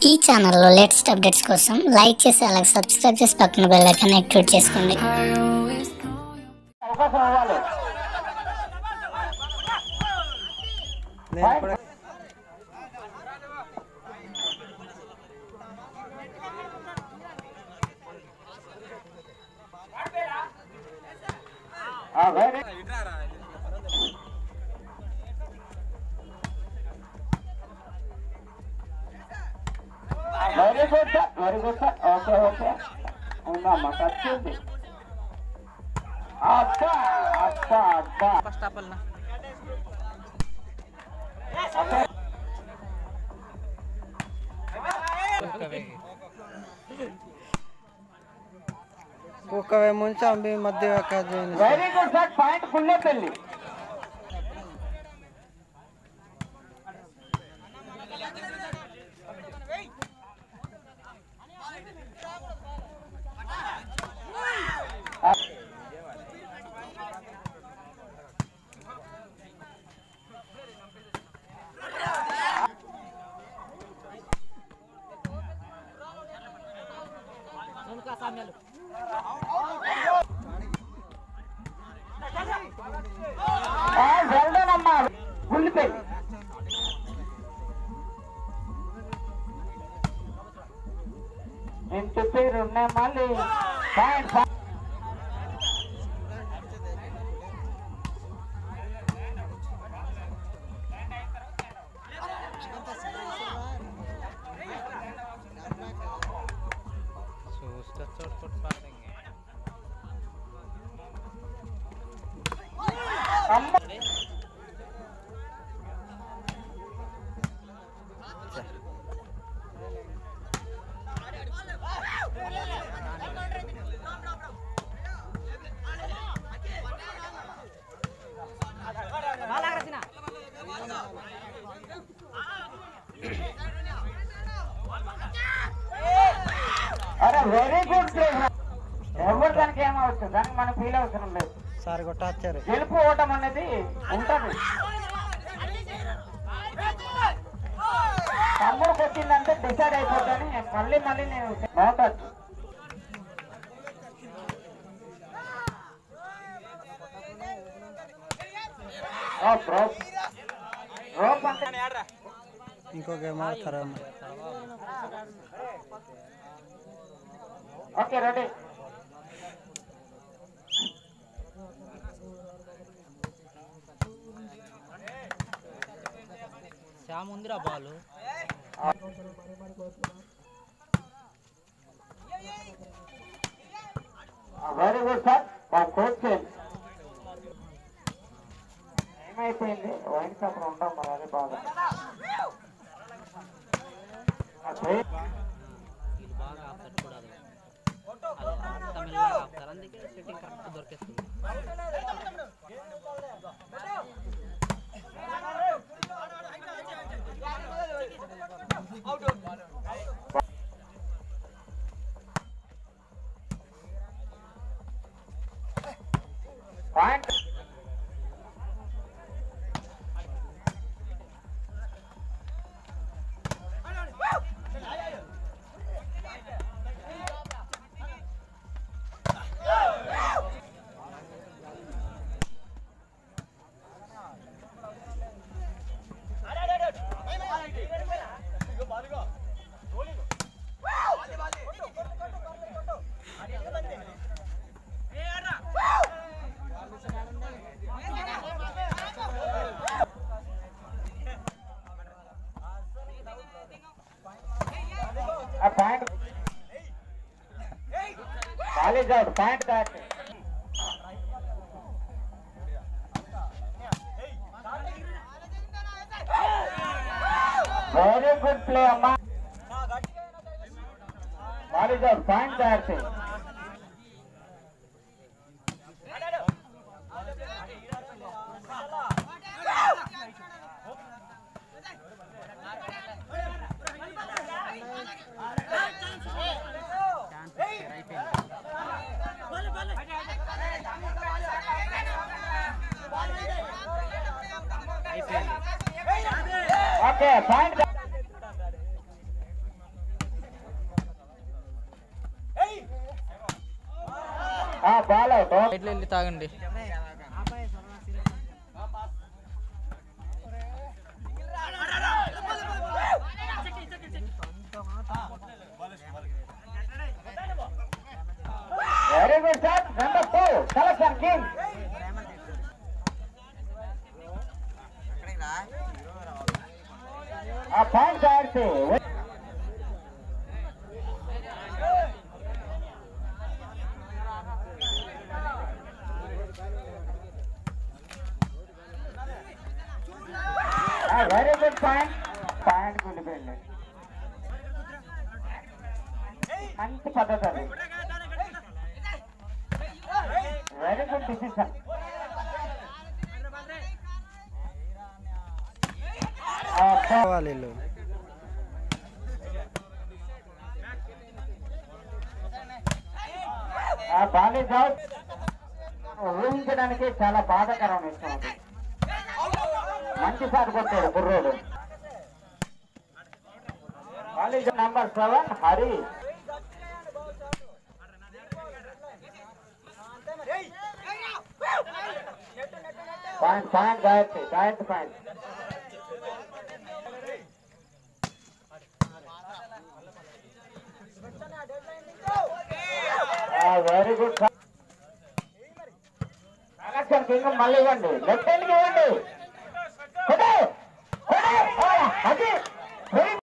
ఈ ఛానల్లో latest updates కోసం లైక్ చేసి అలాగే సబ్స్క్రైబ్ చేసి పక్కన బెల్ ఐకాన్ యాక్టివేట్ చేసుకోండి అవకాశం ఇవ్వాలి నేను కూడా ఆ, very- very good sir very good sir okay okay ఉందమ్మా టచ్ ఉంది అబ్బా అబ్బా అబ్బా ఫస్ట్ ఆపల్నా కుక్కవే ముంచి అంబి మధ్య వెరీ గుడ్ సార్ పాయింట్ ఫుల్లే పెళ్ళి వెళ్దానమ్మా ఫుల్ పెళ్ళి నేను చెప్పేది ఉన్నాయి మళ్ళీ పాయింట్ చూస్తే చోట్ చోట్ పాడేంगे అమ్మ అరే వెరీ గుడ్ ప్లే ఎవరు దానికి ఏమవచ్చు దానికి మనం ఫీల్ అవసరం లేదు సార్ కొట్టాచారు గెలుపు ఓటం అనేది ఉంటది తమ్ముడు కొట్టిందంటే డిసైడ్ అయిపోతాని మళ్ళీ మళ్ళీ నేను బాగుంటుంది రోప్ రోప్ రోప్ అంటే ఇంకో గేమ్ ఆడతారా ఓకే రెడీ శ్యామ్ ఉందిరా బాలు వెరీ గుడ్ సార్ మా కోచ్ చేయండి ఏమైపోయింది వైన్ షాప్ ఉంటాం మరి అదే బాధ అదే వీళ్ళు బాగా ఆపుతారు చూడాలి అదే అంత మెల్లగా ఆపుతారు అందుకే సెట్టింగ్ కరెక్ట్ దొరికేస్తుంది పాయింట్ ఆ పాయింట్ కాలేజ్ అవుట్ పాయింట్ దాటి వెరీ గుడ్ ప్లే అమ్మా కాలేజ్ అవుట్ పాయింట్ దాటి ఓకే పాయింట్ ఆ బాల్ అవుట్ బయటలో వెళ్ళి తాగండి very good sir number two selection king ఆ పాయింట్ ఆడితే వెరీ గుడ్ పాయింట్ పాయింట్ గుండిపోయింది మంచి పద్ధతి అది వెరీ గుడ్ డిసిషన్ కావాలి వీళ్ళు ఆ బాలేజ్ అవుట్ ఊహించడానికి చాలా బాధాకరం విషయం అది మంచి సార్ కొట్టాడు కుర్రోడు college number seven Hari point point Gayatri Gayatri point very good connection king మళ్ళీ ఇవ్వండి లెఫ్ట్ హ్యాండ్కి ఇవ్వండి కొట్టు! కొట్టు! ఆ, అది